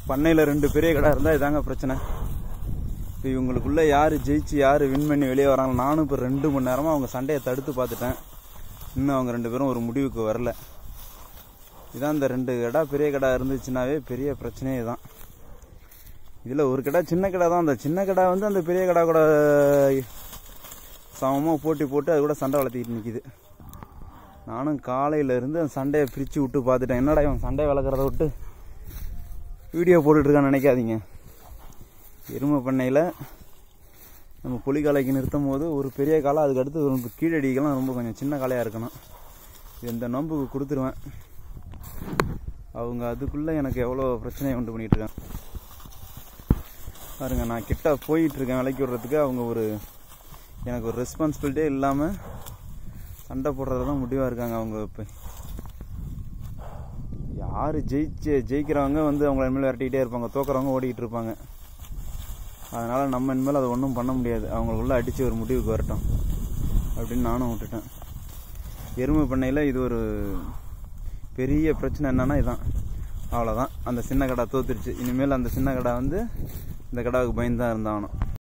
பண்ணையில் ரெண்டு பெரிய கடை இருந்தால் இதாங்க பிரச்சனை இப்போ இவங்களுக்குள்ள யார் ஜெயிச்சு யார் வின் பண்ணி வெளியே வராங்க நானும் இப்போ ரெண்டு மணி நேரமாக அவங்க சண்டையை தடுத்து பார்த்துட்டேன் இன்னும் அவங்க ரெண்டு பேரும் ஒரு முடிவுக்கு வரல இதான் இந்த ரெண்டு கடை பெரிய கடை இருந்துச்சுனாவே பெரிய பிரச்சனையே தான் இதில் ஒரு கடை சின்ன கடை தான் அந்த சின்ன கடை வந்து அந்த பெரிய கடை கூட சமமாக போட்டி போட்டு அது கூட சண்டை வளர்த்திக்கிட்டு நிற்கிது நானும் காலையில இருந்து அந்த சண்டையை பிரித்து விட்டு பார்த்துட்டேன் என்னடா இவன் சண்டை வளர்க்குறத விட்டு வீடியோ போட்டுட்ருக்கான்னு நினைக்காதீங்க எருமை பண்ணையில் நம்ம புலி காலைக்கு நிறுத்தும் போது ஒரு பெரிய காலை அதுக்கு அடுத்து ஒரு கீழடிக்கெல்லாம் ரொம்ப கொஞ்சம் சின்ன காலையாக இருக்கணும் இந்த நம்புக்கு கொடுத்துருவேன் அவங்க அதுக்குள்ளே எனக்கு எவ்வளோ பிரச்சனையை உண்டு பண்ணிட்டு இருக்காங்க பாருங்க நான் கிட்ட போயிட்டு இருக்கேன் விலைக்கு விடுறதுக்கு அவங்க ஒரு எனக்கு ஒரு ரெஸ்பான்சிபிலிட்டியே இல்லாமல் சண்டை போடுறது தான் முடிவாக இருக்காங்க அவங்க இப்போ யார் ஜெயிச்சு ஜெயிக்கிறவங்க வந்து அவங்கள இனிமேல் விரட்டிக்கிட்டே இருப்பாங்க தோக்குறவங்க ஓடிக்கிட்டு இருப்பாங்க அதனால் நம்ம இனிமேல் அதை ஒன்றும் பண்ண முடியாது அவங்களுக்குள்ள அடித்து ஒரு முடிவுக்கு வரட்டும் அப்படின்னு நானும் விட்டுட்டேன் எருமை பண்ணையில் இது ஒரு பெரிய பிரச்சனை என்னன்னா இதான் அவ்வளோதான் அந்த சின்ன கடை தோத்துருச்சு இனிமேல் அந்த சின்ன கடை வந்து இந்த கடாவுக்கு பயந்து தான் இருந்தாகணும்